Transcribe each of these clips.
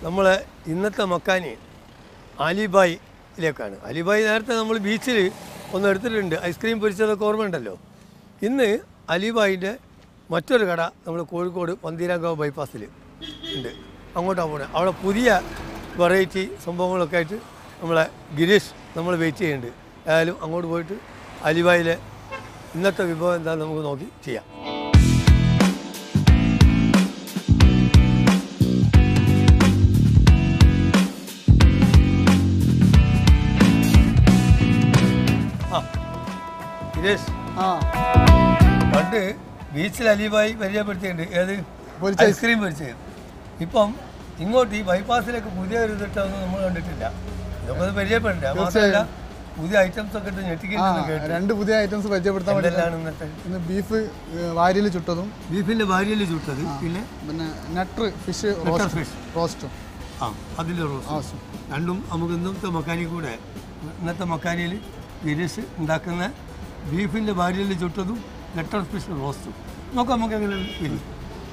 നമ്മളെ ഇന്നത്തെ മക്കാനി അലിബായിലേക്കാണ് അലിബായി നേരത്തെ നമ്മൾ ബീച്ചിൽ ഒന്ന് എടുത്തിട്ടുണ്ട് ഐസ്ക്രീം പൊരിച്ചതൊക്കെ ഓർമ്മയുണ്ടല്ലോ ഇന്ന് അലിബായിൻ്റെ മറ്റൊരു കട നമ്മൾ കോഴിക്കോട് പന്തീരാങ്കാവ് ബൈപ്പാസിൽ ഉണ്ട് അങ്ങോട്ടാണ് പോകുന്നത് അവിടെ പുതിയ വെറൈറ്റി സംഭവങ്ങളൊക്കെ ആയിട്ട് നമ്മളെ ഗിരീഷ് നമ്മൾ വെയിറ്റ് ചെയ്യുന്നുണ്ട് ഏതായാലും അങ്ങോട്ട് പോയിട്ട് അലിബായിലെ ഇന്നത്തെ വിഭവം എന്താണെന്ന് നമുക്ക് നോക്കി ചെയ്യാം ആ ഗിരീഷ് ആ പണ്ട് ബീച്ചിൽ അലീബായി പരിചയപ്പെടുത്തിയിട്ടുണ്ട് ഏത് പൊരിച്ച ഐസ്ക്രീം പൊരിച്ചത് ഇപ്പം ഇങ്ങോട്ട് ഈ ബൈപ്പാസിലേക്ക് പുതിയ ഒരു ഇതിട്ടൊന്നും നമ്മൾ കണ്ടിട്ടില്ല ഇതൊക്കെ ഒന്ന് പരിചയപ്പെടണ്ടേ അത് മാത്രമല്ല പുതിയ ഐറ്റംസ് ഒക്കെ ഇട്ട് ആ ഞെട്ടിക്കുന്നു കേട്ടു രണ്ട് പുതിയ ഐറ്റംസ് പരിചയപ്പെടുത്താൻ വേണ്ടി എന്തെല്ലാം ഇന്നത്തെ ഇന്ന് ബീഫ് വാരിയിൽ ചുട്ടതും ബീഫിന്റെ ഭാര്യയിൽ ചുട്ടത് പിന്നെ പിന്നെ നട്ടർ ഫിഷ് Nutter fish. റോസ്റ്റും ആ അതിൻ്റെ റോസ് രണ്ടും നമുക്ക് ഇന്നത്തെ മക്കാനി കൂടെ ഇന്നത്തെ മക്കാനിയിൽ ഗിരീഷ് ഉണ്ടാക്കുന്ന ബീഫിൻ്റെ ഭാര്യയിൽ ചുട്ടതും ലെറ്റർ ഫിഷ് റോസ്റ്റും നോക്കാം നമുക്ക് എങ്ങനെ വരും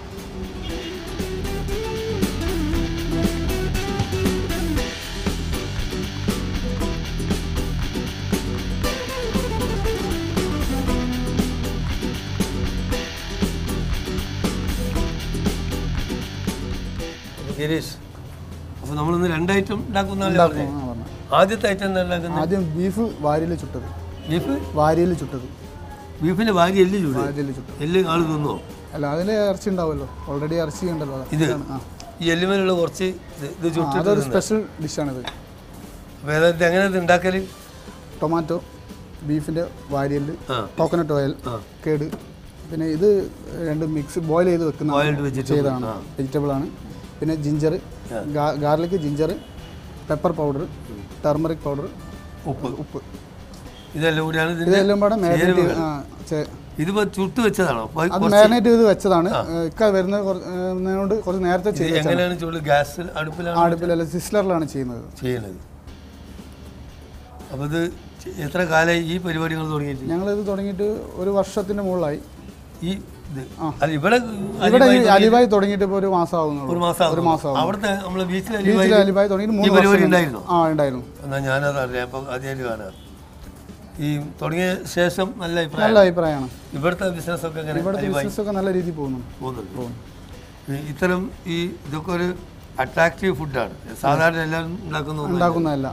ഗിരീഷ് അപ്പോൾ നമ്മളിന്ന് രണ്ട് ഐറ്റം ഉണ്ടാക്കുന്നതല്ലേ പറഞ്ഞത് ആ പറഞ്ഞു ആദ്യത്തെ ഐറ്റം എന്താ ഉണ്ടാക്കുന്നത് ആദ്യം ബീഫ് വാരിയിൽ ചുട്ടത് ബീഫ് വാരിയിൽ ചുട്ടത് ബീഫിന്റെ ഭാര്യ എല്ല് ചൂട് വാരിയിൽ ചുട്ടത് എല്ല് ആള് തിന്നോ അല്ല അതിൽ ഇറച്ചി ഉണ്ടാവുമല്ലോ ഓൾറെഡി ഇറച്ചി ഉണ്ടല്ലോ അത്. ഇത് ഇതാണ്. ആ ഈ എല്ലുമേലുള്ള കുറച്ച് ഇത് ഇത് ആ, ചുട്ടിട്ട് അതൊരു സ്പെഷ്യൽ ഡിഷാണിത് അപ്പോൾ ഏതായത് എങ്ങനെ ഇത് ഉണ്ടാക്കല് ടൊമാറ്റോ ബീഫിൻ്റെ വാരിയൽ ആ കോക്കനട്ട് ഓയിൽ ആ. കേട് പിന്നെ ഇത് രണ്ട് മിക്സ് ബോയിൽ ചെയ്ത് വെക്കുന്ന ബോയിൽഡ് വെജിറ്റബിൾ ചെയ്തതാണ് വെജിറ്റബിൾ ആണ് പിന്നെ ginger garlic ginger pepper powder turmeric powder ഉപ്പ് ഉപ്പ് ഇതെല്ലാം കൂടിയാണ് ഇതിന്റെ ഇതെല്ലാം കൂടെ മാരിനേറ്റ് ചേരുവകൾ. ഇതിപ്പോ ചുട്ട് വെച്ചതാണോ അപ്പൊ അത് മാരിനേറ്റ് ചെയ്ത് വെച്ചതാണ് ഇക്ക വരുന്നത് കൊണ്ട് കുറച്ച് നേരത്തെ ഇത് ചെയ്ത് എങ്ങനെയാണ് ചൂട് ഗ്യാസിൽ അടുപ്പിലാണ് അടുപ്പിലല്ല സിസ്ലറിലാണ് ചെയ്യുന്നത് ചെയ്യുന്നത് അപ്പോൾ ഇത് ചെ- എത്ര കാലമായി ഈ പരിപാടികൾ തുടങ്ങിയിട്ട് ഞങ്ങളിത് തുടങ്ങിയിട്ട് ഒരു വർഷത്തിന് മുകളിലായി ഈ ഇത് അല്ല ഇവിടെ ഇവിടെ ഈ അലിബായി അലിബായി തുടങ്ങിയിട്ട് ഇപ്പോൾ ഒരു മാസം ആവുന്നുള്ളൂ ഒരു മാസം ഒരു മാസം ആവുന്നു. അവിടുത്തെ നമ്മളെ ബീച്ചിൽ ബീച്ചിൽ അലിബായി അലിബായി തുടങ്ങിയിട്ട് ഈ മൂന്ന് പരിപാടി വർഷം ഉണ്ടായിരുന്നോ ആ ഉണ്ടായിരുന്നു എന്നാൽ ഞാനത് അറിയാം അപ്പം ആദ്യമായിട്ട് കാണാം ഈ തുടങ്ങിയ ശേഷം നല്ല അഭിപ്രായം നല്ല അഭിപ്രായമാണ് ഇവിടുത്തെ ബിസിനസ് ഒക്കെ എങ്ങനെ ഇവിടുത്തെ അലിബായി ബിസിനസ് ഒക്കെ നല്ല രീതിയിൽ പോകുന്നു പോകുന്നുണ്ട് ഈ ഇത്തരം ഈ ഇതൊക്കെ ഒരു അട്രാക്റ്റീവ് ഫുഡാണ് സാധാരണ എല്ലാവരും ഉണ്ടാക്കുന്ന ഒന്നല്ല. ഉണ്ടാക്കുന്നതല്ല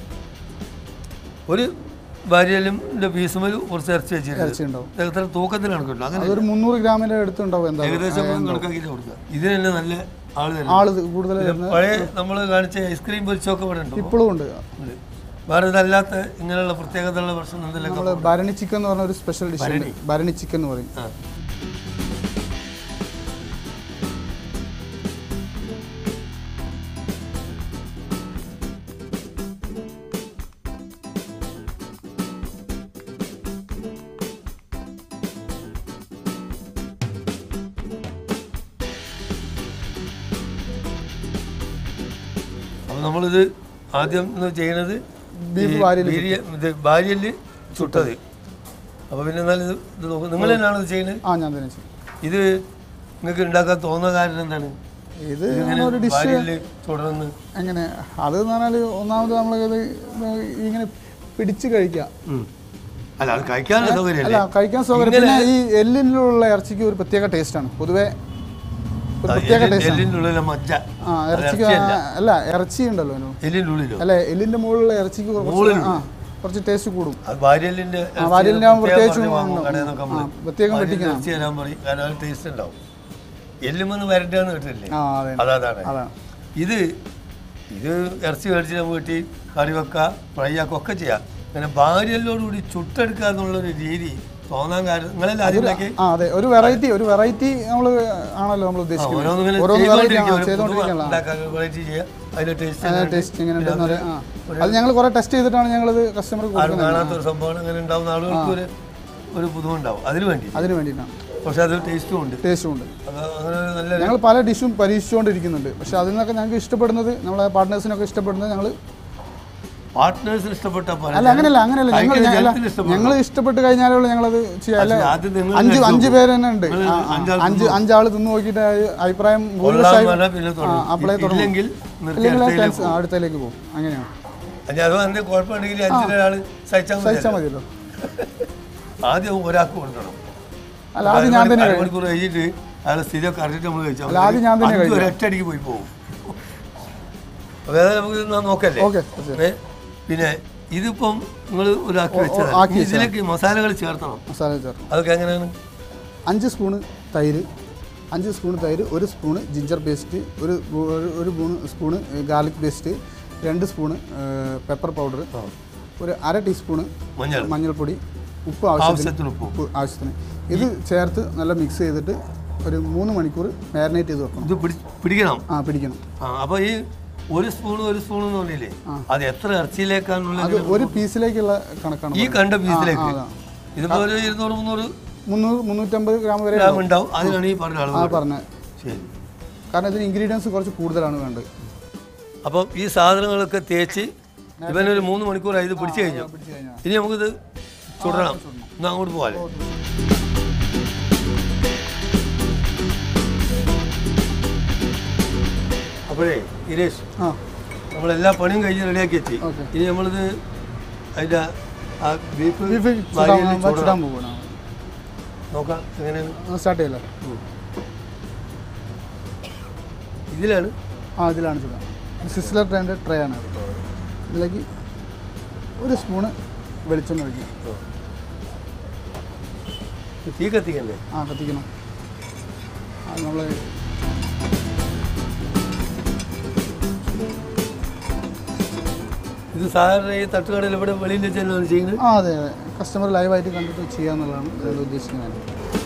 ഒരു ഭാര്യയിലും പീസുമേൽ കുറച്ച് ഇറച്ചി വെച്ചിട്ടുണ്ട് ഇറച്ചി ഉണ്ടാവും ഇത് എത്ര തൂക്കത്തിന് കണക്കുണ്ടോ അങ്ങനെ അതൊരു മുന്നൂറ് ഗ്രാമിൻ്റെ അടുത്തുണ്ടാവും എന്താ ഏകദേശം നമ്മൾ കണക്കാക്കിയിട്ട് കൊടുക്കുക ഇതിന് തന്നെ നല്ല ആള് തന്നെ ആള് കൂടുതൽ വരുന്നത് പഴയ നമ്മൾ കാണിച്ച ഐസ്ക്രീം പൊരിച്ചൊക്കെ ഇവിടെ ഉണ്ടോ ഇപ്പോഴും ഉണ്ട് ഉണ്ട്. വേറെ ഇതല്ലാത്ത ഇങ്ങനെയുള്ള പ്രത്യേകതയുള്ള പ്രശ്നം എന്തെല്ലാം നമ്മൾ ഭരണി ചിക്കൻ എന്ന് പറഞ്ഞ ഒരു സ്പെഷ്യൽ ഡിഷ് ഉണ്ട് ഭരണി ചിക്കൻ എന്ന് പറയും ആ അപ്പോൾ നമ്മളിത് ആദ്യം ഇന്ന് ചെയ്യണത് ബീഫ് ഈ വാരിയല് ബിരിയ- ഇത് ഭാര്യയിൽ ചുട്ടത് അപ്പോൾ പിന്നെ എന്നാൽ ഇത് ഇത് നോക്കും നിങ്ങൾ തന്നെയാണ് ഇത് ചെയ്യുന്നത് ആ ഞാൻ തന്നെ ചെയ്യും ഇത് നിങ്ങൾക്ക് ഉണ്ടാക്കാൻ തോന്നുന്ന കാരണം എന്താണ് ഇത് ഇങ്ങനെ ഒരു ഡിഷ് ഭാര്യയിൽ തുടർന്ന് എങ്ങനെ അത് എന്ന് പറഞ്ഞാൽ ഒന്നാമത് നമ്മളിത് ഇങ്ങനെ പിടിച്ച് കഴിക്കാം ഉം. അല്ല അത് കഴിക്കാനുള്ള അല്ല സൗകര്യമല്ലേ കഴിക്കാൻ സൗകര്യം പിന്നെ ഈ എല്ലിലുള്ള ഇറച്ചിക്ക് ഒരു പ്രത്യേക ടേസ്റ്റാണ് പൊതുവെ ഒരു പ്രത്യേക ടേസ്റ്റ് എല്ലിൻ്റെ ഉള്ളിലെ മജ്ജ ആ ഇറച്ചിക്ക് അല്ല ഇറച്ചി ഉണ്ടല്ലോ അതിന് എല്ലിൻ്റെ ഉള്ളിലോ അല്ല എല്ലിന്റെ മുകളിലുള്ള ഇറച്ചിക്ക് കുറച്ച് ആ കുറച്ച് ടേസ്റ്റ് കൂടും അത് ഭാര്യലിൻ്റെ ആ, വാരിയലിന്റെ ആവുമ്പോൾ പ്രത്യേകിച്ചും ഉണ്ടാവും. ആ, പ്രത്യേകം വെട്ടിക്കണം ഇറച്ചി തരാൻ പറയും കാരണം അത് ടേസ്റ്റ് ഉണ്ടാവും എല്ലുമെന്ന് വരണ്ടെന്ന് കേട്ടില്ലേ ആ അതെ അതാണ് അതാണ് ഇത് ഇത് ഇറച്ചി മേടിച്ച് നമുക്ക് വെട്ടി കറി വെക്കുക ഫ്രൈ ആക്കുക ഒക്കെ ചെയ്യാം പിന്നെ ഭാര്യലോടുകൂടി ചുട്ടെടുക്കുക എന്നുള്ളൊരു രീതി തോന്നാൻ കാരണം നിങ്ങളെല്ലാം ആദ്യം ഉണ്ടാക്കി ആ അതെ ഒരു വെറൈറ്റി ഒരു വെറൈറ്റി നമ്മൾ ആണല്ലോ നമ്മൾ ഉദ്ദേശിക്കുന്നത് ഓരോന്നിങ്ങനെ ഓരോന്ന് വെറൈറ്റി ചെയ്തുകൊണ്ടിരിക്കുക, ഒരു പുതുമ ചെയ്തോണ്ടിരിക്കണല്ലോ ഉണ്ടാക്കാൻ variety ചെയ്യുക അതിന്റെ ടേസ്റ്റ് ടേസ്റ്റ് എങ്ങനെ ഉണ്ടെന്ന് അറിയാം ആ അത് ഞങ്ങൾ കുറെ ടെസ്റ്റ് ചെയ്തിട്ടാണ് ഞങ്ങളത് കസ്റ്റമർക്ക് ആരും കൊടുക്കുന്നത് കാണാത്ത ഒരു സംഭവം അങ്ങനെ ഉണ്ടാവുന്ന ആളുകൾക്ക് ഒരു ഒരു പുതുമ ഉണ്ടാവും അതിന് വേണ്ടി അതിന് വേണ്ടിയിട്ടാണ് പക്ഷെ അത് ടേസ്റ്റും ഉണ്ട് ടേസ്റ്റും ഉണ്ട് അത് അങ്ങനെ ഒരു നല്ല ഞങ്ങൾ പല ഡിഷും പരീക്ഷിച്ചുകൊണ്ടിരിക്കുന്നുണ്ട് പക്ഷെ അതിൽ നിന്നൊക്കെ ഞങ്ങൾക്ക് ഇഷ്ടപ്പെടുന്നത് നമ്മളെ പാർട്ട്നേഴ്സിനൊക്കെ ഇഷ്ടപ്പെടുന്നത് ഞങ്ങൾ പാർട്ട്നേഴ്സിന് ഇഷ്ടപ്പെട്ട പോലെ അല്ല അങ്ങനെയല്ല അങ്ങനെയല്ല ഞങ്ങൾ കഴിക്കുന്ന ഞങ്ങൾ ജനത്തിന് ഇഷ്ടപ്പെടും ഞങ്ങൾ ഇഷ്ടപ്പെട്ട് കഴിഞ്ഞാലേ ഉള്ളൂ ഞങ്ങളത് ചെയ്യാം അല്ല ആദ്യം നിങ്ങൾ അഞ്ച് അഞ്ച് പേര് തന്നെ ഉണ്ട് നിങ്ങൾ ആ, ആ, അഞ്ചാൾ അഞ്ച് അഞ്ചാൾ തിന്നു നോക്കിയിട്ട് ആ അഭിപ്രായം കൊള്ളാന്ന് ഭൂരിപക്ഷമായി പറഞ്ഞാൽ പിന്നെ ആ, അപ്പളേ തുടങ്ങും ഇല്ലെങ്കിൽ നിർത്തി ഇല്ലെങ്കിൽ അടുത്തതിലേക്ക് ക്യാൻസൽ അടുത്തതിലേക്ക് പോകും അങ്ങനെയാണ് അല്ല അഥവാ എന്തെങ്കിലും കുഴപ്പമുണ്ടെങ്കിൽ അഞ്ചിന് ഒരാൾ സഹിച്ചാൽ മതി സഹിച്ചാൽ മതിയല്ലോ ആദ്യം ഒരാൾക്ക് കൊടുക്കണം അല്ല ആദ്യം ഞാൻ തന്നെ കഴിക്കും മണിക്കൂർ കഴിഞ്ഞിട്ട് അയാളെ സ്ഥിതിയൊക്കെ അറിഞ്ഞിട്ട് നമ്മൾ കഴിച്ചാൽ അല്ല, ആദ്യം ഞാൻ തന്നെ കഴിക്കാം. ഒരൊറ്റടിക്ക് പോയി പോകും അതായത് നമുക്ക് ഇത് നോക്കല്ലേ ഓക്കെ ഏ? പിന്നെ ഇതിപ്പം നിങ്ങൾ ഒരാക്കി വെച്ചത് ആക്കി ഇതിലേക്ക് മസാലകൾ ചേർത്തണം മസാല ചേർത്ത് അതൊക്കെ എങ്ങനെയാണ് അഞ്ച് സ്പൂണ് തൈര് അഞ്ച് സ്പൂൺ തൈര് ഒരു സ്പൂണ് ജിഞ്ചർ പേസ്റ്റ് ഒരു ബൂ- ഒരു- ഒരു സ്പൂണ് സ്പൂണ് ഗാർലിക് പേസ്റ്റ് രണ്ട് സ്പൂണ് പെപ്പർ പൗഡർ ഒരു അര ടീസ്പൂണ് മഞ്ഞൾ മഞ്ഞൾപ്പൊടി ഉപ്പ് ആവശ്യത്തിന് ആവശ്യത്തിന് ഉപ്പും ഉപ്പ് ആവശ്യത്തിന് ഇത് ചേർത്ത് നല്ല മിക്സ് ചെയ്തിട്ട് ഒരു മൂന്ന് മണിക്കൂർ മാരിനേറ്റ് ചെയ്ത് വെക്കണം ഇത് പിടി പിടിക്കണം ആ പിടിക്കണം ആ അപ്പോൾ ഈ ഒരു സ്പൂൺ ഒരു സ്പൂൺ എന്ന് പറഞ്ഞില്ലേ അത് എത്ര ഇറച്ചിയിലേക്കാണുള്ള അത് ഒരു പീസിലേക്കുള്ള കണക്കാണ് ഈ പറയുന്നത്. കണ്ട പീസിലേക്ക് ആ, അതാ. ഇതിപ്പോ ഒരു ഇരുന്നൂറ് മുന്നൂറ് മുന്നൂറ് മുന്നൂറ്റമ്പത് ഗ്രാം വരെ ഗ്രാം ഉണ്ടാവും അതിനാണ് ഈ പറഞ്ഞ ആ അളവ് പറഞ്ഞ ശരി കാരണം ഇതിന് ഇൻഗ്രീഡിയൻസ് കുറച്ച് കൂടുതലാണ് വേണ്ടത് അപ്പം ഈ സാധനങ്ങളൊക്കെ തേച്ച് ഇവനൊരു മൂന്ന് മണിക്കൂറായി ഇത് പിടിച്ചു കഴിഞ്ഞു പിടിച്ച് കഴിഞ്ഞാൽ ഇനി നമുക്കിത് ചുടണം എന്നാ അങ്ങോട്ട് പോകാല്ലേ അപ്പോഴേ ഗിരീഷ് ആ നമ്മളെല്ലാ പണിയും കഴിഞ്ഞ് റെഡിയാക്കി എത്തി ഓക്കെ ഇനി നമ്മളിത് അതിൻ്റെ ആ ബീഫ് ബീഫ് വാരിയല് ചുടാൻ ചുടണം. ചുടാൻ പോകണം നോക്കാം എങ്ങനെയാണ് സ്റ്റാർട്ട് ചെയ്യല്ലോ ഇതിലാണ് ആ ഇതിലാണ് ചുടാൻ സിസ്ലർ ട്രേൻ്റെ ട്രേ ആണ് അത്. ഇതിലേക്ക് ഒരു സ്പൂണ് വെളിച്ചെണ്ണ ഒഴിക്കും തീ കത്തിക്കണ്ടേ ആ കത്തിക്കണം അത് നമ്മൾ ഇത് സാധാരണ ഈ തട്ടുകടയിൽ ഇവിടെ വെളിയിൽ വെച്ച് തന്നെയാണ് ചെയ്യുന്നത് ആ അതെ അതെ കസ്റ്റമർ ലൈവായിട്ട് കണ്ടിട്ട് ചെയ്യാന്നുള്ളതാണ് ഇതിൽ ഉദ്ദേശിക്കുന്നത്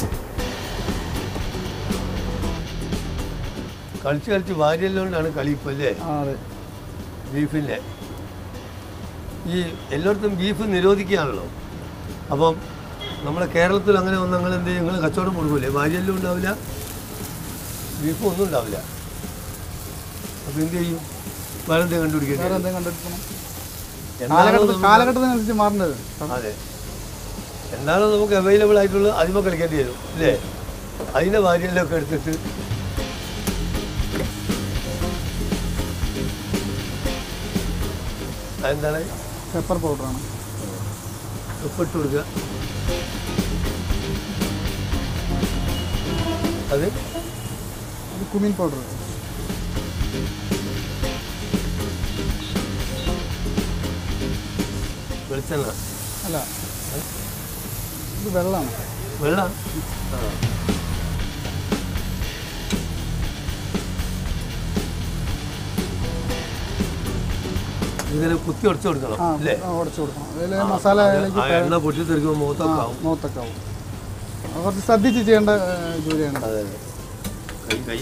കളിച്ച് കളിച്ച് വാരിയെല്ലോണ്ടാണ് കളി ഇപ്പം അല്ലേ ആ അതെ ബീഫിൻ്റെ ഈ എല്ലായിടത്തും ബീഫ് നിരോധിക്കുകയാണല്ലോ അപ്പം നമ്മുടെ കേരളത്തിൽ അങ്ങനെ വന്ന് അങ്ങനെ എന്ത് ചെയ്യും നിങ്ങൾ കച്ചവടം കൊടുക്കൂലേ വാരിയെല്ലാം ഉണ്ടാവില്ല ബീഫും ഒന്നും ഉണ്ടാവില്ല അപ്പോൾ എന്ത് ചെയ്യും വേറെ എന്തെങ്കിലും വേറെ കണ്ടുപിടിക്കേണ്ടി എന്തെങ്കിലും കണ്ടെടുക്കണം എന്താണോ കാലഘട്ടത്തിൽ നമുക്ക് കാലഘട്ടത്തിനനുസരിച്ച് മാറേണ്ടത് അതെ എന്താണോ നമുക്ക് അവൈലബിൾ ആയിട്ടുള്ളത് അതിമ കളിക്കേണ്ടി വരും അല്ലേ അതിൻ്റെ വാരിയെല്ലാം ഒക്കെ എടുത്തിട്ട് അതെന്താണ് പെപ്പർ പൗഡറാണ് ഉപ്പിട്ട് കൊടുക്കുക അത് അത് കുമീൻ പൗഡർ വെളിച്ചെണ്ണ അല്ല ഇത് വെള്ളമാണ് വെള്ളം ഇങ്ങനെ കുത്തി ഉടച്ചു കൊടുക്കണം ആ അല്ലേ ഉടച്ചു കൊടുക്കണം അതിൽ മസാല അതിലേക്ക് ആ എണ്ണ പൊട്ടി തെറിക്കുമ്പോൾ മുഖത്തൊക്കെ ആവും മുഖത്തൊക്കെ ആവും അത് കുറച്ച് ശ്രദ്ധിച്ച് ചെയ്യേണ്ട ഏ, ജോലിയാണ് അതെ കൈ കൈ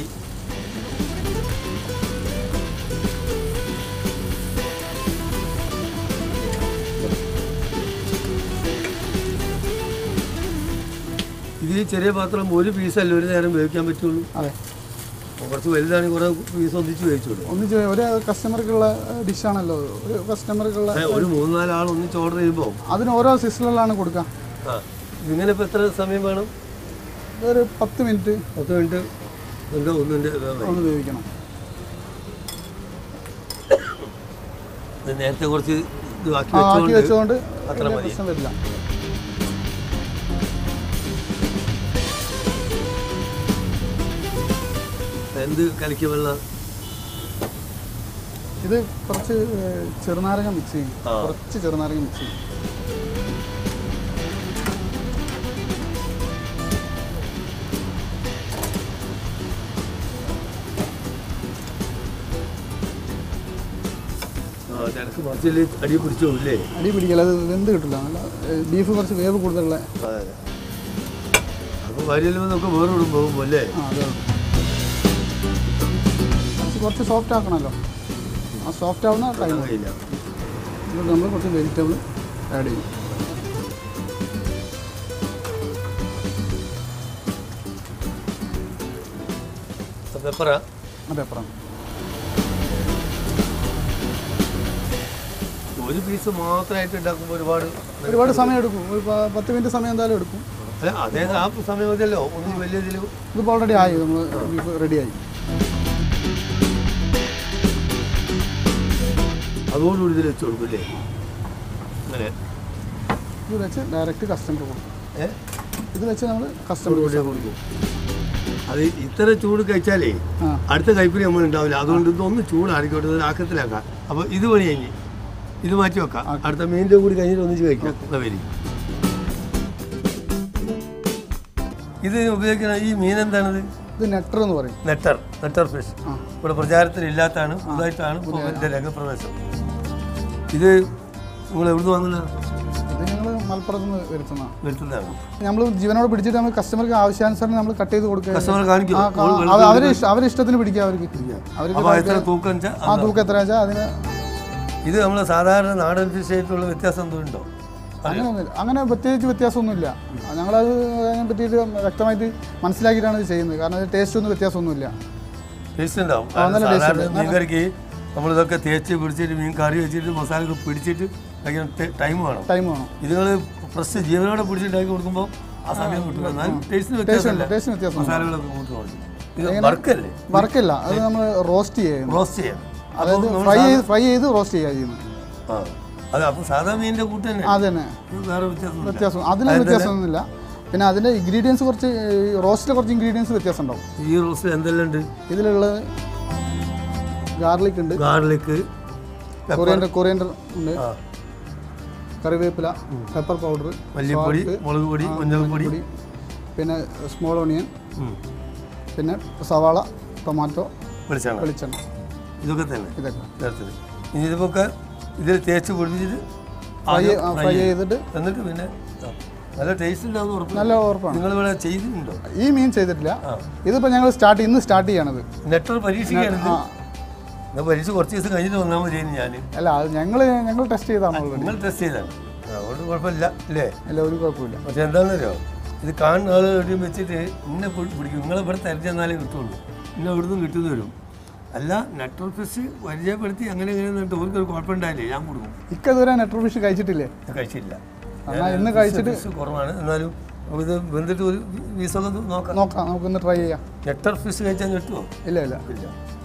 ഇത് ഈ ചെറിയ പാത്രം ഒരു പീസല്ല ഒരു നേരം വേവിക്കാൻ പറ്റുള്ളൂ അതെ കുറച്ച് വലുതാണെങ്കിൽ കുറേ പീസ് ഒന്നിച്ച് വേവിച്ചോളൂ ഒന്നിച്ച് ഒരു കസ്റ്റമർക്കുള്ള ഡിഷാണല്ലോ ഒരു കസ്റ്റമർക്കുള്ള ഏ, ഒരു മൂന്ന് നാല് ആൾ ഒന്നിച്ച് ഓർഡർ ചെയ്യുമ്പോൾ അതിന് ഓരോ സിസ്റ്ററിലാണ് കൊടുക്കുക ആ ഇതിങ്ങനെ ഇപ്പോൾ എത്ര സമയം വേണം ഒരു പത്ത് മിനിറ്റ് പത്ത് മിനിറ്റ് എന്താ ഒന്നിൻ്റെ ഒന്ന് വേവിക്കണം നേരത്തെ കുറച്ച് ഇത് ആക്കി ആ ആക്കി വെച്ചുകൊണ്ട് വെച്ചുകൊണ്ട് അത്ര വലിയ മതി. പ്രശ്നം വരില്ല എന്ത് കലക്കിയ വെള്ളം ഇത് കുറച്ച് ഏ, ചെറുനാരങ്ങ മിക്സ് ചെയ്യും ആ. കുറച്ച് ചെറുനാരങ്ങ മിക്സ് ചെയ്യും ആ നിനക്ക് മറിച്ചിൽ അടി പിടിച്ചോല്ലേ അടി പിടിക്കില്ല അത് വെന്ത് കിട്ടില്ല നല്ല ഏ, ബീഫ് കുറച്ച് വേവ് കൂടുതലുള്ള അതെ അതെ അപ്പോൾ വരിയിൽ നമുക്ക് വേറെ ഇടും പോകുമ്പോൾ അല്ലേ ആ അതെ അതെ. കുറച്ച് കുറച്ച് സോഫ്റ്റ് ആക്കണമല്ലോ ആ സോഫ്റ്റ് ആവുന്ന ടൈം കഴിയില്ല നമ്മൾ കുറച്ച് വെജിറ്റബിൾ ആഡ് ചെയ്യും പെപ്പറാ അതെ അപ്പുറം ഒരു പീസ് മാത്രമായിട്ട് ഉണ്ടാക്കുമ്പോൾ ഒരുപാട് ഒരുപാട് സമയം എടുക്കും ഒരു പ- പത്ത് മിനിറ്റ് സമയം എന്തായാലും എടുക്കും അല്ല അതേ ആ സമയം മതിയല്ലോ ഒന്നും വലിയ ഇതിൽ ഇതിപ്പോൾ ഓൾറെഡി ആയി നമ്മൾ ബീഫ് റെഡി ആയി അതോടുകൂടി ഇതിൽ വെച്ച് കൊടുക്കും അല്ലേ അങ്ങനെ ഇത് വെച്ച് ഡയറക്റ്റ് കസ്റ്റമർ കൊടുക്കും ഏഹ് ഇത് വെച്ച് നമ്മൾ കസ്റ്റമർ കൊണ്ടേ കൊടുക്കും അത് ഇത്ര ചൂട് കഴിച്ചാലേ ആ അടുത്ത കൈപ്പിന് നമ്മൾ ഉണ്ടാവില്ല അതുകൊണ്ട് ഇതൊന്ന് ചൂടാറിക്കോട്ടെ ഇത് ആക്കത്തിലാക്കാം അപ്പോൾ ഇത് പണി കഴിഞ്ഞ് ഇത് മാറ്റി വെക്കാം അടുത്ത മീനിൻ്റെ കൂടി കഴിഞ്ഞിട്ട് ഒന്നിച്ച് കഴിക്കാം എന്നാ വരി ഇത് ഉപയോഗിക്കുന്ന ഈ മീൻ എന്താണിത് ഇത് നെറ്റർ എന്ന് പറയും നെറ്റർ നെറ്റർ ഫിഷ് ആ. ഇവിടെ പ്രചാരത്തിൽ ഇല്ലാത്തതാണ് പുതുതായിട്ടാണ് ഇപ്പോൾ ഇതിൻ്റെ രംഗപ്രവേശം ഇത് നിങ്ങൾ എവിടുന്ന് വാങ്ങുന്നതാണ് ഇത് ഞങ്ങൾ മലപ്പുറത്ത് നിന്ന് വരുത്തുന്നതാണ് വരുത്തുന്നതാണ് നമ്മൾ ജീവനോട് പിടിച്ചിട്ട് നമ്മൾ കസ്റ്റമർക്ക് ആവശ്യാനുസരണം നമ്മൾ കട്ട് ചെയ്ത് കൊടുക്കുക കസ്റ്റമർ കാണിക്കും അവരെ അവരെ ഇഷ്ടത്തിന് പിടിക്കുക അവർക്ക് അവർക്ക് അപ്പോൾ എത്ര തൂക്കം വെച്ചാൽ ആ തൂക്കം എത്ര വെച്ചാൽ അതിന് ഇത് നമ്മൾ സാധാരണ നാടൻ ഫിഷ് ആയിട്ടുള്ള വ്യത്യാസം എന്തോ ഉണ്ടോ അങ്ങനെ ഒന്നുമില്ല അങ്ങനെ പ്രത്യേകിച്ച് വ്യത്യാസമൊന്നുമില്ല ഞങ്ങളത് അതിനെ പറ്റിയിട്ട് വ്യക്തമായിട്ട് മനസ്സിലാക്കിയിട്ടാണ് ഇത് ചെയ്യുന്നത് കാരണം അത് ടേസ്റ്റ് ഒന്നും വ്യത്യാസമൊന്നുമില്ല ടേസ്റ്റ് ഉണ്ടാവും കാരണം സാധാരണ മീൻ കറിക്ക് നമ്മളിതൊക്കെ തേച്ച് പിടിച്ചിട്ട് മീൻ കറി വെച്ചിട്ട് മസാല ഒക്കെ പിടിച്ചിട്ട് ടൈം വേണം ടൈം വേണം ഇത് നിങ്ങൾ ഫ്രഷ് ജീവനോടെ പിടിച്ചിട്ടാക്കി കൊടുക്കുമ്പോൾ ആ സമയം കിട്ടും എന്നാലും ടേസ്റ്റിന് വ്യത്യാസമില്ല ടേസ്റ്റിന് വ്യത്യാസം മസാലകളൊക്കെ കൂട്ടി കൊടുക്കും ഇത് വർക്കല്ലേ വർക്കില്ല അത് നമ്മൾ റോസ്റ്റ് ചെയ്യുന്നു റോസ്റ്റ് ചെയ്യാം അതായത് ഫ്രൈ ചെയ്ത് ഫ്രൈ ചെയ്ത് റോസ്റ്റ് ചെയ്യുക ചെയ്യുന്നത് ആ അത് അപ്പം സാധാ മീനിൻ്റെ കൂട്ട് തന്നെ അത് തന്നെ ഇത് വേറെ വ്യത്യാസം വ്യത്യാസം അതിന് വ്യത്യാസമൊന്നുമില്ല പിന്നെ അതിൻ്റെ ഇൻഗ്രീഡിയൻസ് കുറച്ച് റോസ്റ്റിൽ കുറച്ച് ഇൻഗ്രീഡിയൻസ് വ്യത്യാസം ഉണ്ടാവും ഈ റോസ്റ്റ് എന്തെല്ലാം ഉണ്ട് ഇതിലുള്ളത് ഗാർലിക് ഉണ്ട് ഗാർലിക്ക് കൊറിയൻഡർ കൊറിയൻഡർ ഉണ്ട് ആ കറിവേപ്പില പെപ്പർ പൗഡർ മല്ലിപ്പൊടി മുളക് പൊടി മഞ്ഞൾപ്പൊടി പൊടി പിന്നെ സ്മോൾ ഓണിയൻ ഉം. പിന്നെ സവാള ടൊമാറ്റോ വെളിച്ചെണ്ണ വെളിച്ചെണ്ണ ഇതൊക്കെ തന്നെ ഇതൊക്കെ ചേർത്തത് ഇനി ഇതൊക്കെ ഇതിൽ തേച്ച് പിടിപ്പിച്ചിട്ട് ഫ്രൈ ഫ്രൈ ചെയ്തിട്ട് എന്നിട്ട് പിന്നെ ആ, നല്ല ടേസ്റ്റ് ഉണ്ടാവും ഉറപ്പ് നല്ല ഉറപ്പാണ് നിങ്ങൾ ഇവിടെ ചെയ്തിട്ടുണ്ടോ ഈ മീൻ ചെയ്തിട്ടില്ല ആ ഇതിപ്പോൾ ഞങ്ങൾ സ്റ്റാർട്ട് ഇന്ന് സ്റ്റാർട്ട് ചെയ്യണത് നെറ്റർ പരീക്ഷിക്കുകയാണ് ആ ഞാൻ പരീക്ഷ കുറച്ച് ദിവസം കഴിഞ്ഞിട്ട് വന്നാൽ മതിയായിരുന്നു ഞാൻ അല്ല അത് ഞങ്ങൾ ഞങ്ങൾ ടെസ്റ്റ് ചെയ്താണ് ഓൾറെഡി നിങ്ങൾ ടെസ്റ്റ് ചെയ്താണ് അതുകൊണ്ട് കുഴപ്പമില്ല അല്ലേ അല്ല ഒരു കുഴപ്പമില്ല പക്ഷെ എന്താണെന്നറിയോ ഇത് കാണുന്ന ആൾ എവിടെയും വെച്ചിട്ട് ഇന്നെ പി- പിടിക്കും നിങ്ങളെ ഇവിടെ തിരഞ്ഞെന്നാലേ കിട്ടുള്ളൂ ഇന്നെ ഇവിടുന്ന് കിട്ടുന്നു വരും അല്ല നെറ്റ്വർക്ക് ഫിഷ് പരിചയപ്പെടുത്തി അങ്ങനെ ഇങ്ങനെ എന്നിട്ട് അവർക്ക് ഒരു കുഴപ്പമുണ്ടായില്ലേ ഞാൻ കൊടുക്കും ഇക്കതുവരെ നെറ്റർ ഫിഷ് കഴിച്ചിട്ടില്ലേ ഞാൻ കഴിച്ചില്ല എന്നാൽ ഇന്ന് കഴിച്ചിട്ട് ഫിഷ് കുറവാണ് എന്നാലും ഇത് വെന്തിട്ട് ഒരു പീസൊക്കെ ഒന്ന് നോക്കാം നോക്കാം നമുക്കൊന്ന് ട്രൈ ചെയ്യാം നെറ്റർ ഫിഷ് കഴിച്ചാൽ കിട്ടുമോ ഇല്ല ഇല്ല ഇല്ല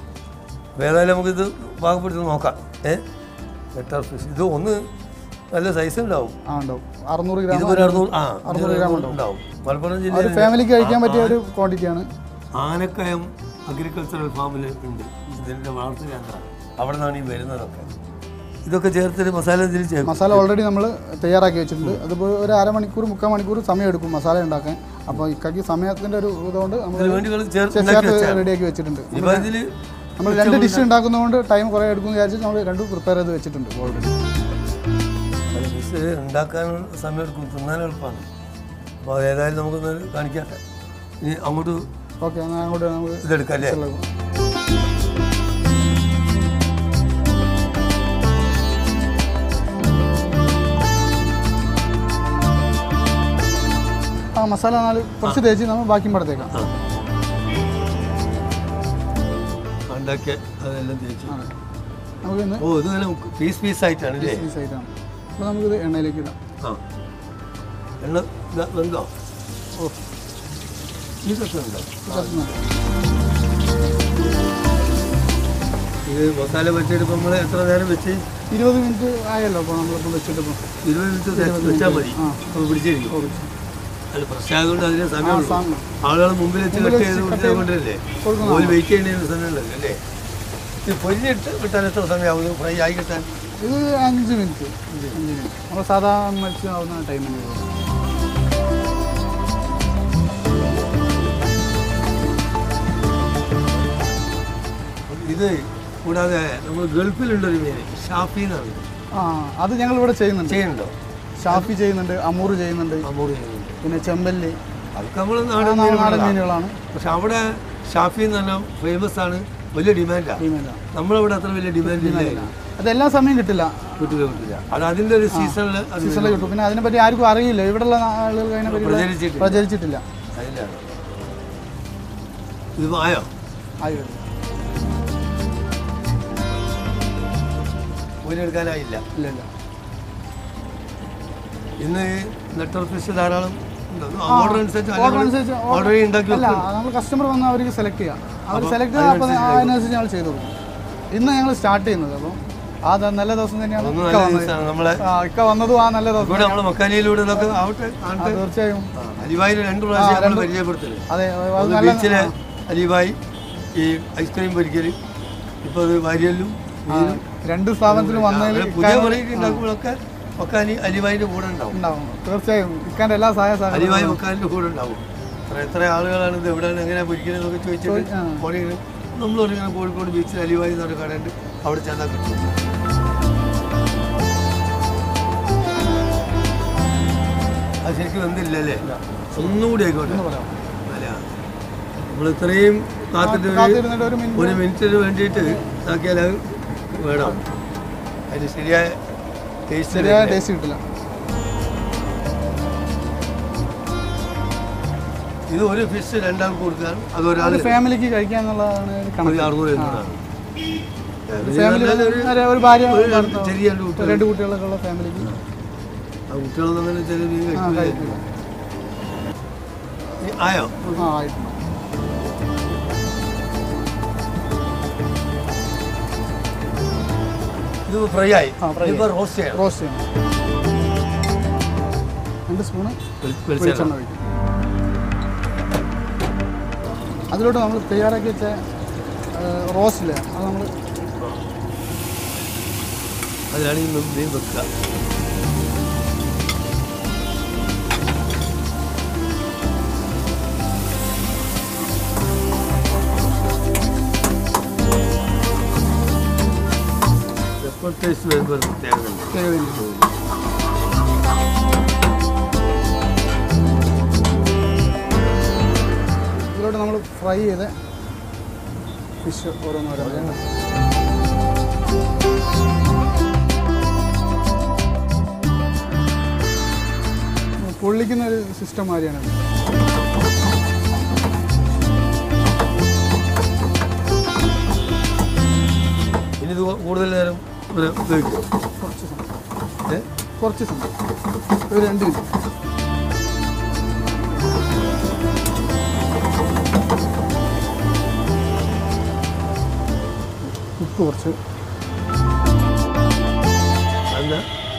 അപ്പോൾ ഏതായാലും നമുക്കിത് പാകപ്പെടുത്തി നോക്കാം ഏ നെറ്റർ ഫിഷ് ഇത് ഒന്ന് നല്ല സൈസ് ഉണ്ടാവും ആ ഉണ്ടാവും അറുന്നൂറ് ഗ്രാം ഇതൊരു അറുന്നൂറ് ആ അറുന്നൂറ് ഗ്രാം ഉണ്ടാവും മലപ്പുറം ഒരു ജില്ലയിൽ ഫാമിലിക്ക് കഴിക്കാൻ പറ്റിയ ഒരു ക്വാണ്ടിറ്റിയാണ് ആനക്കയം അഗ്രികൾച്ചറൽ ഫാമിൽ ഉണ്ട് ഇതിൻ്റെ വളർത്ത കേന്ദ്രമാണ് അവിടെ നിന്നാണ് ഈ വരുന്നതൊക്കെ ഇതൊക്കെ ചേർത്തിട്ട് മസാല ഇതിൽ ചേർക്കും മസാല ഓൾറെഡി നമ്മൾ തയ്യാറാക്കി വെച്ചിട്ടുണ്ട് അതിപ്പോൾ ഒരു അരമണിക്കൂർ മുക്കാൽ മണിക്കൂർ സമയം എടുക്കും മസാല ഉണ്ടാക്കാൻ അപ്പോൾ ഇക്കയ്ക്ക് സമയത്തിൻ്റെ ഒരു ഇതുകൊണ്ട് നമ്മൾ ഇതിന് വേണ്ടി നിങ്ങൾ ചേർത്ത് ഉണ്ടാക്കി ചേർത്ത് വെച്ചാൽ റെഡിയാക്കി വെച്ചിട്ടുണ്ട് ഇപ്പം ഇതിൽ നമ്മൾ രണ്ട് ഡിഷ് ഉണ്ടാക്കുന്നതുകൊണ്ട് ടൈം കുറേ എടുക്കും വിചാരിച്ച് നമ്മൾ രണ്ടും പ്രിപ്പയർ ചെയ്ത് വെച്ചിട്ടുണ്ട് ഓൾറെഡി ഫിഷ് ഉണ്ടാക്കാൻ സമയം എടുക്കും തിന്നാൻ എളുപ്പമാണ് അപ്പോൾ ഏതായാലും നമുക്കൊന്ന് കാണിക്കാം ഇനി അങ്ങോട്ട് ഓക്കെ എന്നാൽ അങ്ങോട്ട് നമുക്ക് ഇതെടുക്കാം അല്ലേ ആ മസാല നാല് കുറച്ച് തേച്ച് നമ്മൾ ബാക്കിയും പടത്തേക്കാം ആ ഉണ്ടാക്കിയ അതെല്ലാം തേച്ച് ആണ് നമുക്ക് ഇന്ന് ഓ ഇത് നല്ല പീസ് പീസ് ആയിട്ടാണ് അല്ലേ ഈ സൈറ്റാണ് അപ്പോൾ നമുക്കിത് എണ്ണയിലേക്ക് ഇടാം ആ എണ്ണ ഇതാ വെന്തോ ഓ ഇതൊക്കെ ഉണ്ടോ കുറച്ച് മതി. ഇത് മസാല വെച്ചെടുപ്പോൾ നമ്മൾ എത്ര നേരം വെച്ച് ഇരുപത് മിനിറ്റ് ആയല്ലോ അപ്പോൾ നമ്മളിപ്പോൾ വെച്ചിട്ടിപ്പോൾ ഇരുപത് മിനിറ്റ് വെച്ചാൽ മതി ആ. അപ്പോൾ പിടിച്ചിരിക്കും അല്ല ഫ്രഷ് ആയതുകൊണ്ട് അതിന് ആ സമയം സാധനം ആളുകൾ മുമ്പിൽ വെച്ച് കട്ട് ചെയ്ത് കൊടുത്താൽ കൊണ്ടല്ലേ കൊടുക്കുന്നതാണ്. ഓല് വെയിറ്റ് ചെയ്യുന്നതിന് സമയമുണ്ടല്ലോ അല്ലേ ഇത് പൊരിഞ്ഞിട്ട് കിട്ടാൻ എത്ര സമയമാവും ഫ്രൈ ആയി കിട്ടാൻ ഇത് അഞ്ച് മിനിറ്റ് അഞ്ച് മിനിറ്റ് നമ്മൾ സാധാ മത്സ്യം ആവുന്ന ടൈമിന് ഇത് കൂടാതെ നമ്മൾ ഗൾഫിലുണ്ടൊരു മീന് ഷാഫി എന്നാണ് ആ അത് ഞങ്ങൾ ഇവിടെ ചെയ്യുന്നുണ്ട് ചെയ്യുന്നുണ്ടോ ഷാഫി ചെയ്യുന്നുണ്ട് അമൂർ ചെയ്യുന്നുണ്ട് അമൂറ് ചെയ്യുന്നുണ്ട് പിന്നെ ചെമ്പല്ലി അതൊക്കെ നമ്മൾ ആ, നാടൻ നാ- നാടൻ മീനുകളാണ്. മീനുകളാണ് പക്ഷെ അവിടെ ഷാഫി എന്ന് പറഞ്ഞാൽ ഫേമസ് ആണ് വലിയ ഡിമാൻഡാണ് ഫീമെയില നമ്മളിവിടെ അത്ര വലിയ ഡിമാൻഡ് ഇല്ല അത് എല്ലാ സമയം കിട്ടില്ല കിട്ടില്ല കിട്ടില്ല അത് അതിൻ്റെ ഒരു സീസണിൽ അത് സീസണിൽ കിട്ടും പിന്നെ അതിനെപ്പറ്റി ആർക്കും അറിയില്ല ഇവിടെയുള്ള ആളുകൾ അതിനെപ്പറ്റി പ്രചരിച്ചിട്ടില്ല പ്രചരിച്ചിട്ടില്ല അതിലാണ് ഇത് ആയോ ആയി വരും ഊരെടുക്കാനായില്ല ഇല്ല ഇല്ല ഇന്ന് നെറ്റ്വർക്ക് ഫിഷ് ധാരാളം ഓർഡർ അനുസരിച്ച് ഓർഡർ അനുസരിച്ച് ഓർഡർ ഉണ്ടാക്കി അല്ല നമ്മൾ കസ്റ്റമർ വന്ന് അവർക്ക് സെലക്ട് ചെയ്യാം അവർ സെലക്ട് ചെയ്താൽ അപ്പോൾ അതിനനുസരിച്ച് ഞങ്ങൾ ചെയ്തു കൊടുക്കും ഇന്ന് ഞങ്ങൾ സ്റ്റാർട്ട് ചെയ്യുന്നത് അപ്പോൾ ആ ദ- നല്ല ദിവസം തന്നെയാണ് ഒന്ന് ഇക്ക നല്ല വന്നത് ദിവസമാണ് നമ്മളെ ആ ഇക്ക വന്നതും ആ നല്ല ദിവസം ഇവിടെ നമ്മളെ മക്കാനിയിലൂടെ ഇതൊക്കെ ആവട്ടെ ആ, കാണട്ടെ തീർച്ചയായും അലിബായിൽ രണ്ട് പ്രാവശ്യം നമ്മൾ പരിചയപ്പെടുത്തല് അതെ അത് ഒന്ന് നല്ല ബീച്ചിലെ അലിബായി ഈ ഐസ്ക്രീം പൊരിക്കൽ ഇപ്പൊ അത് വാരിയല്ലും ആ, രണ്ട് സ്ഥാപനത്തിലും വന്നതിൽ അങ്ങനെ പുതിയ വെറൈറ്റി ഉണ്ടാക്കുമ്പോഴൊക്കെ മക്കാനി അലിബായിന്റെ കൂടെ ഉണ്ടാവും ഉണ്ടാവും തീർച്ചയായും ഇക്കാന്റെ എല്ലാ സഹായ സഹകരണവും അലിബായി മക്കാനിന്റെ കൂടെ ഉണ്ടാവും എത്ര എത്ര ആളുകളാണ് ഇത് എവിടെയാണ് എങ്ങനെയാ പൊരിക്കണെന്നൊക്കെ ചോദിച്ചിട്ട് ആ. പോണെങ്കിൽ നമ്മൾ ഇങ്ങനെ കോഴിക്കോട് ബീച്ചിൽ അലിബായി എന്നൊരു കടയുണ്ട് അവിടെ ചെന്നാൽ കിട്ടും അത് ശരിക്കും എന്തില്ലല്ലേ ഒന്നുകൂടി ആയിക്കോട്ടെ എന്ന് പറയാം അല്ല നമ്മൾ ഇത്രയും കാത്തിട്ട് ഒരു- കാത്തിരുന്നിട്ട് ഒരു മിനിറ്റ് ഒരു മിനിറ്റിന് വേണ്ടിയിട്ട് ആക്കിയാൽ അത് വേണം അതിന് ശരിയായ ടേസ്റ്റ് ശരിയായ ടേസ്റ്റ് കിട്ടില്ല ഇത് ഒരു ഫിഷ് രണ്ടാൾക്ക് കൊടുക്കാൻ അത് ഒരാൾ അത് ഫാമിലിക്ക് കഴിക്കുക എന്നുള്ളതാണ് ഒരു കണക്ക് അറുന്നൂറ് എഴുന്നൂറാണ് ഫാമിലി നല്ല ഒരു ഒരു- ഒരു ഭാര്യ ഒരു ഭർത്താവ്, ചെറിയ രണ്ട് കുട്ടികൾ രണ്ട് കുട്ടികളൊക്കെ ഉള്ള ഫാമിലിക്ക് ആ കുട്ടികളൊന്നും അങ്ങനെ ചെറിയ മീൻ ആ കഴിക്കില്ല കഴിക്കില്ല ഈ ആയോ ആ ആയിട്ടുണ്ട് ഇത് ഫ്രൈ ആയി ആ, fry ഇപ്പൊ റോസ്റ്റ് ചെയ്യണം റോസ്റ്റ് ചെയ്യണം രണ്ട് സ്പൂണ് വെളി- വെളിച്ചെണ്ണ വെളിച്ചെണ്ണ ഒഴിക്കും അതിലോട്ട് നമ്മൾ തയ്യാറാക്കി വെച്ച റോസ്റ്റില്ലേ അത് നമ്മൾ അതിലാണ് ഈ മീൻ- മീൻ വെക്കുക പെപ്പർ ടേസ്റ്റ് വരുമ്പോൾ ഒരു പ്രത്യേകത ഉണ്ട് ചെയ്ത് ഇതിലോട്ട് നമ്മൾ ഫ്രൈ ചെയ്ത് ഫിഷ് ഓരോന്നോരോന്ന് പൊള്ളിക്കുന്ന ഒരു സിസ്റ്റം മാതിരിയാണ് ഇത്. ഇനി ഇത് കൂടുതൽ നേരം ഒരു ഉപയോഗിക്കും കുറച്ച് സമയം ഏ? കുറച്ച് സമയം ഒരു രണ്ട് മിനിറ്റ് ഉപ്പ് കുറച്ച് എന്താ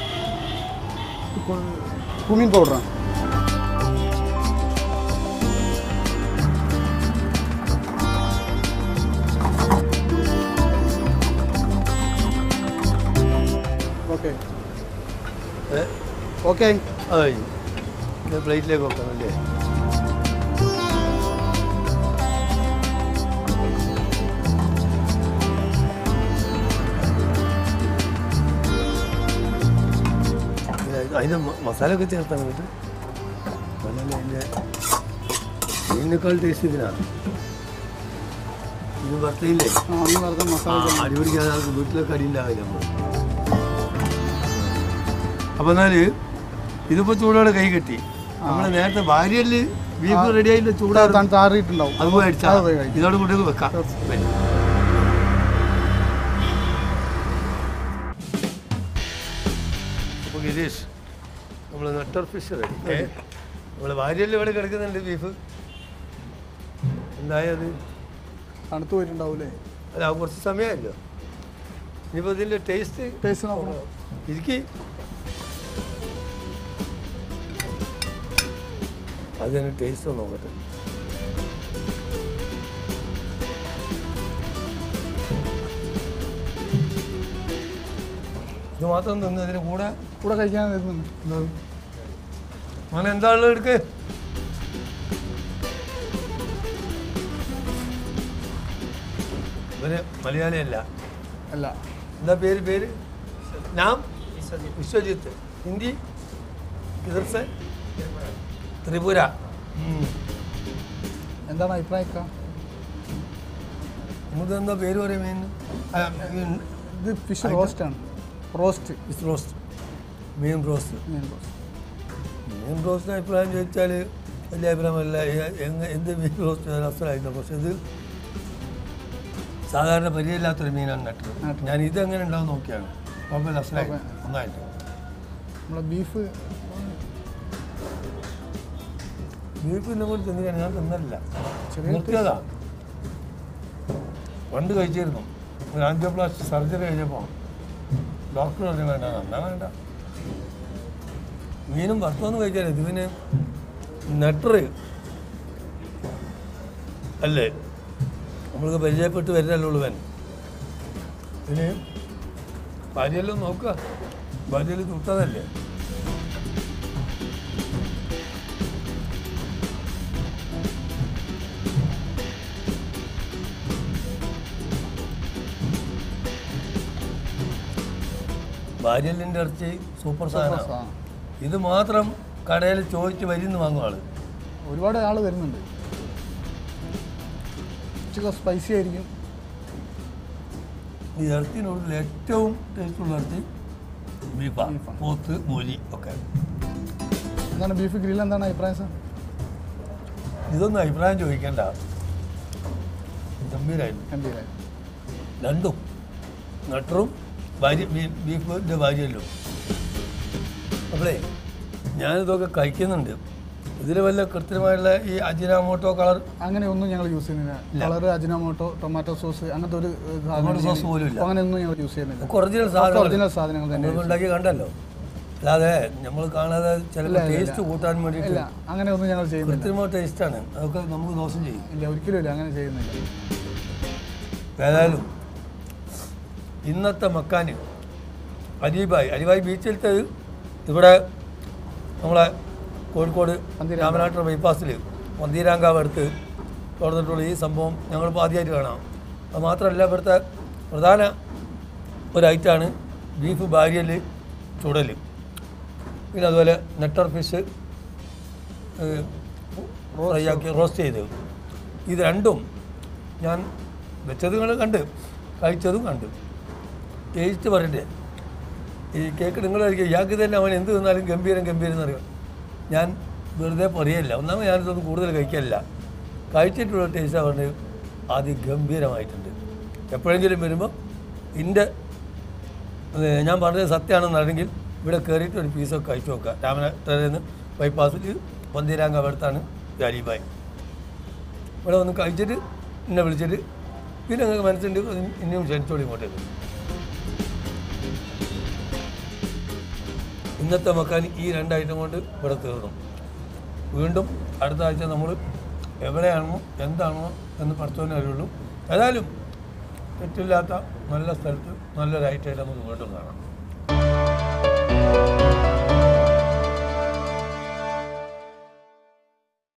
കുമീൻ പൗഡറാണ് ഓക്കെ ഏ? ഓക്കെ അത് കഴിഞ്ഞു ഇത് പ്ലേറ്റിലേക്ക് വെക്കണം അല്ലേ പിന്നെ അതിൻ്റെ മ- മസാല ഒക്കെ ചേർത്താണ് എന്നിട്ട് നല്ല അതിൻ്റെ മീനിനേക്കാൾ ടേസ്റ്റ് ഇതിനാണ് ഇത് വറുത്തയില്ലേ ആ ഒന്ന് വറുത്ത ആ മസാല അടി പിടിക്കാതെ ആൾക്ക് വീട്ടിലൊക്കെ അടിയില്ലാവില്ല നമ്മൾ അപ്പോൾ എന്നാൽ ഇതിപ്പോൾ ചൂടോടെ കൈ കെട്ടി നമ്മൾ നേരത്തെ ഭാര്യയിൽ ബീഫ് റെഡി ആയില്ല ചൂടാ താറിയിട്ടുണ്ടാവും അത് പോയി അടിച്ചാൽ അത് പോയി കഴിക്കാം. ഇതോട് കൂടി വെക്കാം പിന്നെ. അപ്പോൾ ഗിരീഷ് നമ്മൾ നട്ടർ ഫിഷ് റെഡി നമ്മൾ ഭാര്യയിൽ ഇവിടെ കിടക്കുന്നുണ്ട് ബീഫ് എന്തായത് തണുത്ത് പോയിട്ടുണ്ടാവൂലേ അല്ല അത് കുറച്ച് സമയമല്ലോ ഇനിയിപ്പോൾ ഇതിൻ്റെ ടേസ്റ്റ് ടേസ്റ്റ് നോക്കണം ഇരിക്കി അതിന് ടേസ്റ്റ് ഒന്ന് നോക്കട്ടെ ഇത് മാത്രം തിന്ന് അതിന് കൂടെ കൂടെ കഴിക്കാൻ വരുന്നുണ്ട് എന്താണ്? മോനെ എന്താ ഉള്ളത് എടുക്ക് ഇവര് മലയാളിയല്ല അല്ല എന്താ പേര് പേര് നാം വിശ്വജിത്ത് ഹിന്ദി ഇധർ സെ ത്രിപുര ഉം. എന്താണ് അഭിപ്രായം നമുക്ക് എന്താ പേര് പറയും മീൻ ഇത് ഫിഷ് റോസ്റ്റ് ആണ് റോസ്റ്റ് ഫിഷ് റോസ്റ്റ് മീൻ റോസ്റ്റ് മീൻ റോസ്റ്റ് മീൻ റോസ്റ്റിന് അഭിപ്രായം ചോദിച്ചാൽ വലിയ അഭിപ്രായമല്ല എ- എങ്ങ- എന്ത് മീൻ റോസ്റ്റ് അസലായിരുന്നു പക്ഷെ ഇത് സാധാരണ പരിചയമില്ലാത്തൊരു മീനാണ് നട്ടത് നട്ടത്. ഞാൻ ഇത് എങ്ങനെ ഉണ്ടാവും നോക്കിയാണ് കുഴപ്പമില്ല അസലായി കുഴപ്പമില്ല. നന്നായിട്ട് നമ്മളെ ബീഫ് ബീഫ് ഇന്നെ പോലെ തിന്നിക്കാൻ ഞാൻ തിന്നലില്ല ചെറിയ നിർത്തിയതാ പണ്ട് കഴിച്ചിരുന്നു ഒരു ആൻജിയോപ്ലാസ്റ്റി സർജറി കഴിഞ്ഞപ്പോൾ ഡോക്ടർ പറഞ്ഞു വേണ്ട എന്നാ വേണ്ട മീനും വറുത്തൊന്നും കഴിച്ചാൽ ഇതിന് നെട്ടറ് അല്ലേ നമ്മൾക്ക് പരിചയപ്പെട്ട് വരുന്നല്ലേ ഉള്ളൂ വൻ പിന്നെ ഭാര്യയെല്ലാം നോക്കുക ഭാര്യയിൽ തുട്ടതല്ലേ ഭാര്യലിൻ്റെ ഇറച്ചി സൂപ്പർ സാധനമാണ് ആ. ഇത് മാത്രം കടയിൽ ചോദിച്ച് വരുന്ന് വാങ്ങും ആള് ഒരുപാട് ആൾ വരുന്നുണ്ട് ഇച്ചിരി സ്പൈസി ആയിരിക്കും ഈ ഇറച്ചിനുള്ളിൽ ഏറ്റവും ടേസ്റ്റുള്ള ഇറച്ചി ബീഫാണ് ബീഫാണ്. പോത്ത് മൂലി ഒക്കെ എന്താണ് ബീഫ് ഗ്രിൽ എന്താണ് അഭിപ്രായം സാർ ഇതൊന്നും അഭിപ്രായം ചോദിക്കേണ്ട ഗംഭീരായിരുന്നു ഗംഭീരായി രണ്ടും നട്ടറും ഭാര്യ ബീ- ബീഫിൻ്റെ ഭാര്യയല്ലോ അപ്പോളേ ഞാനിതൊക്കെ കഴിക്കുന്നുണ്ട് ഇതിൽ വല്ല കൃത്യമായുള്ള ഈ അജിനാമോട്ടോ കളർ അങ്ങനെ ഒന്നും ഞങ്ങൾ യൂസ് ചെയ്യുന്നില്ല കളർ അജിനോമോട്ടോ ടൊമാറ്റോ സോസ് അങ്ങനത്തെ ഒരു ഏഹ്, സാധനം ടൊമാറ്റോ സോസ് പോലും ഇല്ല അങ്ങനെ ഒന്നും ഞങ്ങൾ യൂസ് ചെയ്യുന്നില്ല ഒക്കെ ഒറിജിനൽ സാധനം ഒറിജിനൽ സാധനങ്ങൾ തന്നെ നമ്മൾ ഉണ്ടാക്കി കണ്ടല്ലോ അല്ലാതെ നമ്മൾ കാണാതെ ചിലപ്പോൾ ടേസ്റ്റ് കൂട്ടാൻ വേണ്ടിയിട്ട് ഇല്ല അങ്ങനെ ഒന്നും ഞങ്ങൾ ചെയ്യുന്നില്ല കൃത്രിമ ടേസ്റ്റാണ് അതൊക്കെ നമുക്ക് ദോഷം ചെയ്യും ഇല്ല ഒരിക്കലും ഇല്ല അങ്ങനെ ചെയ്യുന്നില്ല ഏതായാലും ഇന്നത്തെ മക്കാന് അലിബായ് അലിബായ് ബീച്ചിലത്തെ ഇവിടെ നമ്മളെ കോഴിക്കോട് പന്തീരാങ്കാവ്. രാമനാട്ടുള്ള ബൈപ്പാസിൽ പന്തീരാങ്കാവ് അടുത്ത് തുറന്നിട്ടുള്ള ഈ സംഭവം ഞങ്ങളിപ്പോൾ ആദ്യമായിട്ട് കാണാം അത് മാത്രമല്ല ഇവിടുത്തെ പ്രധാന ഒരു ഐറ്റാണ് ബീഫ് ഭാര്യൽ ചുടൽ പിന്നെ അതുപോലെ നെട്ടർ ഫിഷ് ഫ്രൈയാക്കി റോസ്റ്റ് ചെയ്ത് ഇത് രണ്ടും ഞാൻ വെച്ചത് നിങ്ങൾ കണ്ട് കഴിച്ചതും കണ്ട് ടേസ്റ്റ് പറയണ്ടേ ഈ കേക്ക് നിങ്ങൾ കഴിക്കുക ഇയാൾക്ക് തന്നെ അവൻ എന്ത് തിന്നാലും ഗംഭീരം ഗംഭീരം എന്നറിയാം ഞാൻ വെറുതെ പറയല്ല ഒന്നാമത് ഞാനിതൊന്നും കൂടുതൽ കഴിക്കലില്ല കഴിച്ചിട്ടുള്ള ടേസ്റ്റ് അവരുടെ അതിഗംഭീരമായിട്ടുണ്ട് എപ്പോഴെങ്കിലും വരുമ്പോൾ എൻ്റെ ഞാൻ പറഞ്ഞത് സത്യമാണെന്നറിയെങ്കിൽ ഇവിടെ കയറിയിട്ട് ഒരു പീസൊക്കെ കഴിച്ചു നോക്കുക രാമനാട്ടരയിൽ നിന്ന് ബൈപ്പാസിൽ പന്തീരാങ്കാവ് അടുത്താണ് ജാലിബായ് ഇവിടെ വന്ന് കഴിച്ചിട്ട് എന്നെ വിളിച്ചിട്ട് പിന്നെ നിങ്ങൾക്ക് മനസ്സുണ്ട് ഇനിയും ക്ഷണിച്ചോളി ഇങ്ങോട്ടേക്ക് ഇന്നത്തെ മക്കാൻ ഈ രണ്ട് ഐറ്റം കൊണ്ട് ഇവിടെ തീർന്നു വീണ്ടും അടുത്ത ആഴ്ച നമ്മൾ എവിടെയാണോ എന്താണോ എന്ന് പഠിച്ചോനെ അറിയുള്ളൂ ഏതായാലും തെറ്റില്ലാത്ത നല്ല സ്ഥലത്ത് നല്ലൊരു ഐറ്റമായിട്ട് നമുക്ക് വീണ്ടും കാണാം